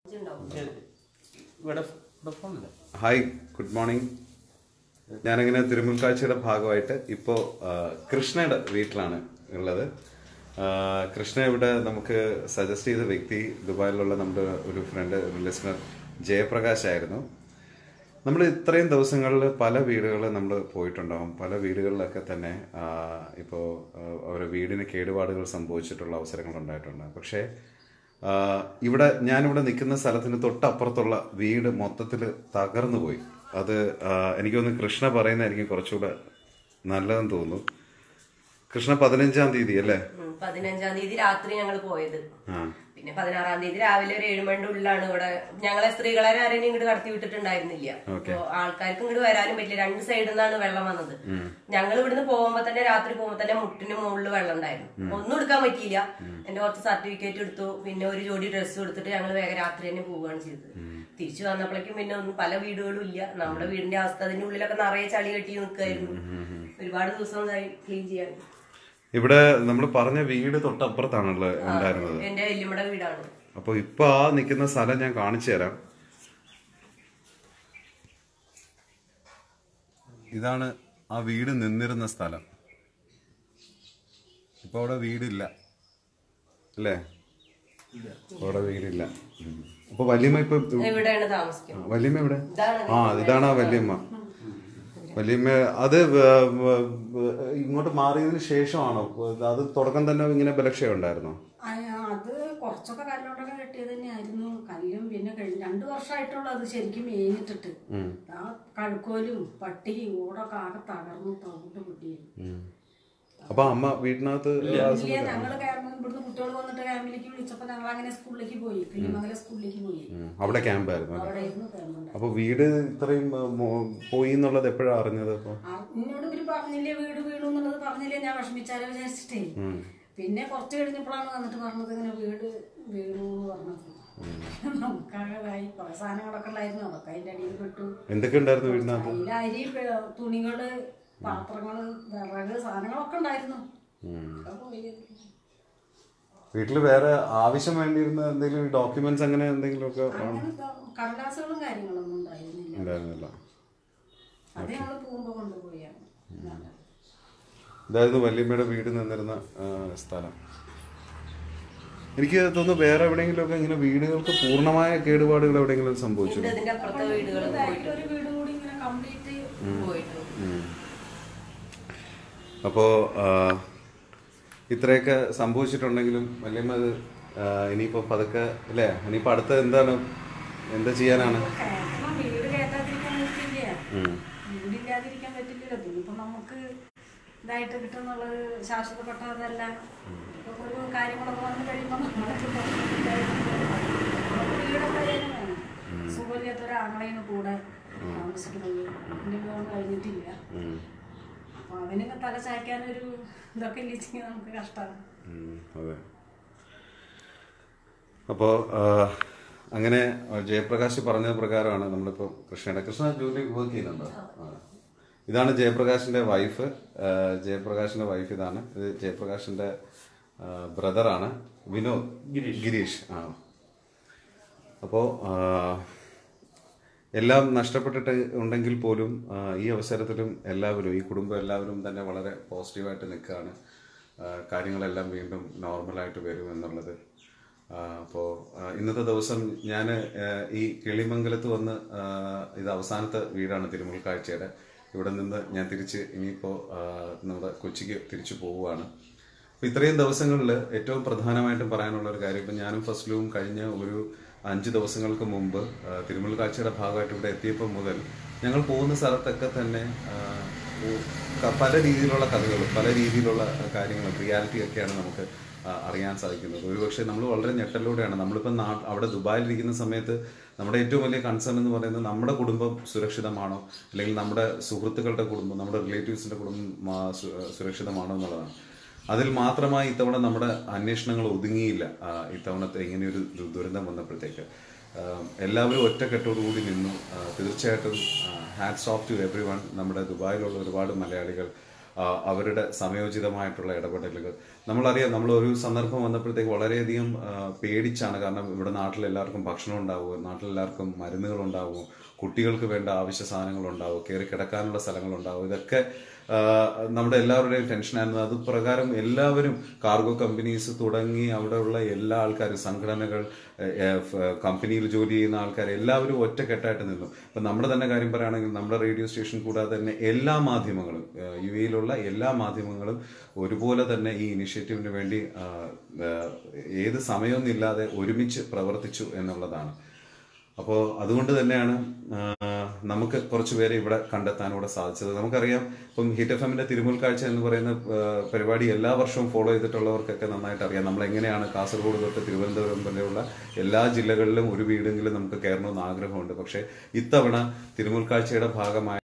ഇവിടെ ഇവിടെ ഫോണില്ല hi good morning ഞാനിങ്ങനെ തിരുമുൽക്കാഴ്ചയുടെ ഭാഗമായിട്ട് ഇപ്പോൾ കൃഷ്ണയുടെ വീട്ടിലാണ് ഉള്ളത് ആ, കൃഷ്ണ ഇവിടെ നമുക്ക് സജസ്റ്റ് ചെയ്ത വ്യക്തി ദുബായിലുള്ള നമ്മുടെ ഒരു ഫ്രണ്ട് ലിസണർ ജയപ്രകാശ് ആയിരുന്നു നമ്മൾ ഇത്രയും ദിവസങ്ങളിൽ പല വീടുകളിൽ നമ്മൾ പോയിട്ടുണ്ടാവും പല വീടുകളിലൊക്കെ തന്നെ ഇപ്പോൾ അവരുടെ വീടിന് കേടുപാടുകൾ സംഭവിച്ചിട്ടുള്ള അവസരങ്ങൾ ഉണ്ടായിട്ടുണ്ട് പക്ഷേ ആ, ഇവിടെ ഞാനിവിടെ നിൽക്കുന്ന സ്ഥലത്തിന് തൊട്ടപ്പുറത്തുള്ള വീട് മൊത്തത്തിൽ തകർന്നു പോയി അത് ആ, എനിക്ക് തോന്നുന്നു കൃഷ്ണ പറയുന്നതായിരിക്കും കുറച്ചുകൂടെ നല്ലതെന്ന് തോന്നുന്നു കൃഷ്ണ പതിനഞ്ചാം തീയതി അല്ലേ ഉം, പതിനഞ്ചാം തീയതി രാത്രി ഞങ്ങൾ പോയത് ആ പിന്നെ പതിനാറാം തീയതി രാവിലെ ഒരു ഏഴുമണിന്റെ ഉള്ളിലാണ് ഇവിടെ ഞങ്ങളെ സ്ത്രീകളെ ആരെയും ഇങ്ങോട്ട് കടത്തി വിട്ടിട്ടുണ്ടായിരുന്നില്ല അപ്പൊ ആൾക്കാർക്ക് ഇങ്ങോട്ട് വരാനും പറ്റില്ല രണ്ട് സൈഡിൽ നിന്നാണ് വെള്ളം വന്നത് ഞങ്ങൾ ഇവിടുന്ന് പോകുമ്പോ തന്നെ രാത്രി പോകുമ്പോ തന്നെ മുട്ടിന് മുകളിൽ വെള്ളം ഉണ്ടായിരുന്നു ഒന്നും എടുക്കാൻ പറ്റിയില്ല എന്റെ കുറച്ച് സർട്ടിഫിക്കറ്റ് എടുത്തു പിന്നെ ഒരു ജോഡി ഡ്രസ്സ് എടുത്തിട്ട് ഞങ്ങൾ വേഗം രാത്രി തന്നെ പോവുകയാണ് ചെയ്തത് തിരിച്ചു വന്നപ്പോഴേക്കും പിന്നെ ഒന്നും പല വീടുകളും ഇല്ല നമ്മുടെ വീടിന്റെ അവസ്ഥ അതിന്റെ ഉള്ളിലൊക്കെ നിറയെ ചളി കെട്ടി നിൽക്കായിരുന്നു ഒരുപാട് ദിവസം ക്ലീൻ ചെയ്യാൻ ഇവിടെ നമ്മൾ പറഞ്ഞ വീട് തൊട്ടപ്പുറത്താണല്ലോ ഉണ്ടായിരുന്നത് എന്റെ വല്യമ്മയുടെ വീടാണ് അപ്പൊ ഇപ്പൊ ആ നിൽക്കുന്ന സ്ഥലം ഞാൻ കാണിച്ചു തരാം ഇതാണ് ആ വീട് നിന്നിരുന്ന സ്ഥലം ഇപ്പൊ അവിടെ വീടില്ല അല്ലേ ഇപ്പൊ അവിടെ വീടില്ല ഉം. അപ്പൊ വല്യമ്മ ഇപ്പൊ ഇവിടെയാണ് താമസിക്കുന്നത് വല്യമ്മ എവിടെ ഇതാണ് ആ ഇതാണ് ആ വല്യമ്മ വല്യമ്മ അത് വ- വ- വ- ഇങ്ങോട്ട് മാറിയതിന് ശേഷമാണോ അത് തുടക്കം തന്നെ ഇങ്ങനെ ബലക്ഷയം ഉണ്ടായിരുന്നോ അയ- അത് കുറച്ചൊക്കെ കല്ലോണ്ടൊക്കെ കെട്ടിയത് തന്നെയായിരുന്നു കല്ലും പിന്നെ കഴിഞ്ഞ രണ്ടു വർഷമായിട്ടുള്ള അത് ശരിക്കും മേഞ്ഞിട്ടിട്ട് ആ കഴുക്കോലും പട്ടിയും ഓടൊക്കെ ആകെ തകർന്നു തവിട്ട് പൊട്ടിയിരുന്നു അപ്പൊ അമ്മ വീട്ടിനകത്ത് ആ സ- ഇല്ല ഞങ്ങള് ക്യാമ്പ് ഇവിടുന്ന് കുട്ടികൾ വന്നിട്ട് ക്യാമ്പിലേക്ക് വിളിച്ചപ്പോ ഞങ്ങൾ അങ്ങനെ സ്കൂളിലേക്ക് പോയി കിളിമംഗലം സ്കൂളിലേക്ക് പോയി ഉം. അവിടെ ക്യാമ്പായിരുന്നു അല്ലേ? അവിടെ ആയിരുന്നു ക്യാമ്പുണ്ട് അപ്പൊ വീട് ഇത്രയും ആ, മോ- പോയി എന്നുള്ളത് എപ്പോഴാണ് അറിഞ്ഞത് അപ്പൊ എന്നോട് ഇവര് പറഞ്ഞില്ലേ വീട് വീണു എന്നുള്ളത് പറഞ്ഞില്ലേ ഞാൻ വിഷമിച്ചാലോ വിചാരിച്ചിട്ടേ പിന്നെ കുറച്ച് കഴിഞ്ഞപ്പോഴാണ് വന്നിട്ട് പറഞ്ഞത് ഇങ്ങനെ വീട് വീണു എന്ന് പറഞ്ഞത് നമുക്കാകതായി കുറെ സാധനങ്ങളൊക്കെ ഉണ്ടായിരുന്നു അതൊക്കെ അതിന്റെ അടിയിൽ പെട്ടു എന്തൊക്കെ ഉണ്ടായിരുന്നു വീടിനകത്ത് അതിൽ അരി പെ- തുണികള് പാത്രങ്ങള് വിറക് സാധനങ്ങളൊക്കെ ഉണ്ടായിരുന്നു ഒക്കെ പോയി. വീട്ടിൽ വേറെ ആവശ്യം വേണ്ടിയിരുന്ന എന്തെങ്കിലും ഡോക്യുമെന്റ്സ് അങ്ങനെ എന്തെങ്കിലും ഒക്കെ അങ്ങനെ ക- കടലാസുകളും കാര്യങ്ങളൊന്നും ഉണ്ടായിരുന്നില്ല ഉണ്ടായിരുന്നില്ല അത് ഞങ്ങള് പോകുമ്പോ കൊണ്ടുപോയാണ് ഇതായിരുന്നു വല്യമ്മയുടെ വീട് നിന്നിരുന്ന ആ, സ്ഥലം എനിക്ക് തോന്നുന്നു വേറെ എവിടെയെങ്കിലും ഒക്കെ ഇങ്ങനെ വീടുകൾക്ക് പൂർണ്ണമായ കേടുപാടുകൾ എവിടെയെങ്കിലും സംഭവിച്ചു ഉണ്ട് അതിന്റെ അപ്പുറത്തെ വീടുകൾ ബാക്കിൽ ഒരു വീട് കൂടി ഇങ്ങനെ കംപ്ലീറ്റ് പോയിട്ടുണ്ട് അപ്പോൾ ഇത്രയൊക്കെ സംഭവിച്ചിട്ടുണ്ടെങ്കിലും വല്യമ്മ അത് ആ, ഇനിയിപ്പോ പതുക്കെ അല്ലേ ഇനിയിപ്പോ അടുത്ത എന്താണ് എന്താ ചെയ്യാനാണ് കയറ്റണം വീട് കയറ്റാതിരിക്കാൻ പറ്റില്ല ഉം. വീടില്ലാതിരിക്കാൻ പറ്റില്ലല്ലോ ഇതിപ്പോ നമുക്ക് ഇതായിട്ട് കിട്ടുന്നുള്ളത് ശാശ്വതപ്പെട്ടതല്ല ഇപ്പൊ ഒരു കാര്യങ്ങളൊക്കെ വന്നു കഴിയുമ്പോൾ നമ്മളൊക്കെ വീടൊക്കെ അതിന് വേണം സുഖമില്ലാത്ത ഒരാങ്ങളെയാണ് കൂടെ താമസിക്കുന്നത് എന്റെ വിവാഹം കഴിഞ്ഞിട്ടില്ല ഉം. അപ്പൊ അവനൊക്കെ തല ചായ്ക്കാനൊരു ഇതൊക്കെ ഇല്ലെങ്കിൽ നമുക്ക് കഷ്ടമാണ് ഉം, അതെ അപ്പോൾ അങ്ങനെ ആ, ജയപ്രകാശ് പറഞ്ഞ പ്രകാരമാണ് നമ്മളിപ്പോൾ കൃഷ്ണയുടെ കൃഷ്ണ ജോലി വർക്ക് ചെയ്യുന്നുണ്ടോ ആ. ഇതാണ് ജയപ്രകാശിന്റെ വൈഫ് ആ, ജയപ്രകാശിന്റെ വൈഫ് ഇതാണ് ഇത് ജയപ്രകാശിന്റെ ബ്രദറാണ് വിനോദ് ഗിരീഷ് ഗിരീഷ് ആ അപ്പോൾ എല്ലാം നഷ്ടപ്പെട്ടിട്ട് ഉണ്ടെങ്കിൽ പോലും ആ, ഈ അവസരത്തിലും എല്ലാവരും ഈ കുടുംബം എല്ലാവരും തന്നെ വളരെ പോസിറ്റീവായിട്ട് നിൽക്കുകയാണ് ആ, കാര്യങ്ങളെല്ലാം വീണ്ടും നോർമലായിട്ട് വരും എന്നുള്ളത് അപ്പോൾ ഇന്നത്തെ ദിവസം ഞാൻ ഈ കിളിമംഗലത്ത് വന്ന് ആ, ഇത് അവസാനത്തെ വീടാണ് തിരുമുൽ കാഴ്ചയുടെ ഇവിടെ നിന്ന് ഞാൻ തിരിച്ച് ഇനിയിപ്പോൾ നമ്മുടെ കൊച്ചിക്ക് തിരിച്ചു പോവുകയാണ് അപ്പൊ ഇത്രയും ദിവസങ്ങളിൽ ഏറ്റവും പ്രധാനമായിട്ടും പറയാനുള്ള ഒരു കാര്യം ഇപ്പം ഞാനും ഫസ്റ്റിലും കഴിഞ്ഞ ഒരു അഞ്ച് ദിവസങ്ങൾക്ക് മുമ്പ് ആ, തിരുമുൽ കാഴ്ചയുടെ ഭാഗമായിട്ട് ഇവിടെ എത്തിയപ്പോൾ മുതൽ ഞങ്ങൾ പോകുന്ന സ്ഥലത്തൊക്കെ തന്നെ ആ, ഉ- ക- പല രീതിയിലുള്ള കഥകൾ പല രീതിയിലുള്ള കാര്യങ്ങളും റിയാലിറ്റി ഒക്കെയാണ് നമുക്ക് ആ, അറിയാൻ സാധിക്കുന്നത് ഒരുപക്ഷെ നമ്മൾ വളരെ ഞെട്ടലിലൂടെയാണ് നമ്മളിപ്പോൾ നാ അവിടെ ദുബായിലിരിക്കുന്ന സമയത്ത് നമ്മുടെ ഏറ്റവും വലിയ കൺസേൺ എന്ന് പറയുന്നത് നമ്മുടെ കുടുംബം സുരക്ഷിതമാണോ അല്ലെങ്കിൽ നമ്മുടെ സുഹൃത്തുക്കളുടെ കുടുംബം നമ്മുടെ റിലേറ്റീവ്സിന്റെ കുടുംബം ആ, സു- സുരക്ഷിതമാണോ എന്നുള്ളതാണ് അതിൽ മാത്രമായി ഇത്തവണ നമ്മുടെ അന്വേഷണങ്ങൾ ഒതുങ്ങിയില്ല ആ, ഇത്തവണത്തെ ഇങ്ങനെയൊരു ദു- ദുരന്തം വന്നപ്പോഴത്തേക്ക് ആ, എല്ലാവരും ഒറ്റക്കെട്ടോടുകൂടി നിന്നു ആ, തീർച്ചയായിട്ടും hats off to everyone നമ്മുടെ ദുബായിലുള്ള ഒരുപാട് മലയാളികൾ ആ, അവരുടെ സമയോചിതമായിട്ടുള്ള ഇടപെടലുകൾ നമ്മളറിയാം നമ്മൾ ഒരു സന്ദർഭം വന്നപ്പോഴത്തേക്ക് വളരെയധികം ആ, പേടിച്ചാണ് കാരണം ഇവിടെ നാട്ടിൽ എല്ലാവർക്കും ഭക്ഷണം ഉണ്ടാവുമോ നാട്ടിലെല്ലാവർക്കും മരുന്നുകൾ ഉണ്ടാവുമോ കുട്ടികൾക്ക് വേണ്ട ആവശ്യ സാധനങ്ങൾ ഉണ്ടാവും കയറി കിടക്കാനുള്ള സ്ഥലങ്ങൾ ഉണ്ടാവും ഇതൊക്കെ ആ, നമ്മുടെ എല്ലാവരുടെയും ടെൻഷനായിരുന്നു അത് പ്രകാരം എല്ലാവരും കാർഗോ കമ്പനീസ് തുടങ്ങി അവിടെയുള്ള എല്ലാ ആൾക്കാരും സംഘടനകൾ എ, എ, ഫ്, കമ്പനിയിൽ ജോലി ചെയ്യുന്ന ആൾക്കാർ എല്ലാവരും ഒറ്റക്കെട്ടായിട്ട് നിന്നു ഇപ്പം നമ്മുടെ തന്നെ കാര്യം പറയുകയാണെങ്കിൽ നമ്മുടെ റേഡിയോ സ്റ്റേഷൻ കൂടാതെ തന്നെ എല്ലാ മാധ്യമങ്ങളും ആ, യു എയിലുള്ള എല്ലാ മാധ്യമങ്ങളും ഒരുപോലെ തന്നെ ഈ ഇനിഷ്യേറ്റീവിന് വേണ്ടി ആ, ആ, ഏത് സമയമൊന്നുമില്ലാതെ ഒരുമിച്ച് പ്രവർത്തിച്ചു എന്നുള്ളതാണ് അപ്പോൾ അതുകൊണ്ട് തന്നെയാണ് ആ, നമുക്ക് കുറച്ച് പേരെ ഇവിടെ കണ്ടെത്താൻ ഇവിടെ സാധിച്ചത് നമുക്കറിയാം ഇപ്പം ഹിറ്റ് എഫ് എമ്മിന്റെ തിരുമുൽ കാഴ്ച എന്ന് പറയുന്ന ആ, പരിപാടി എല്ലാ വർഷവും ഫോളോ ചെയ്തിട്ടുള്ളവർക്കൊക്കെ നന്നായിട്ട് അറിയാം നമ്മൾ എങ്ങനെയാണ് കാസർഗോഡ് തൊട്ട് തിരുവനന്തപുരം വരെയുള്ള എല്ലാ ജില്ലകളിലും ഒരു വീടെങ്കിലും നമുക്ക് കയറണമെന്ന് ആഗ്രഹമുണ്ട് പക്ഷേ ഇത്തവണ തിരുമുൽ കാഴ്ചയുടെ ഭാഗമായി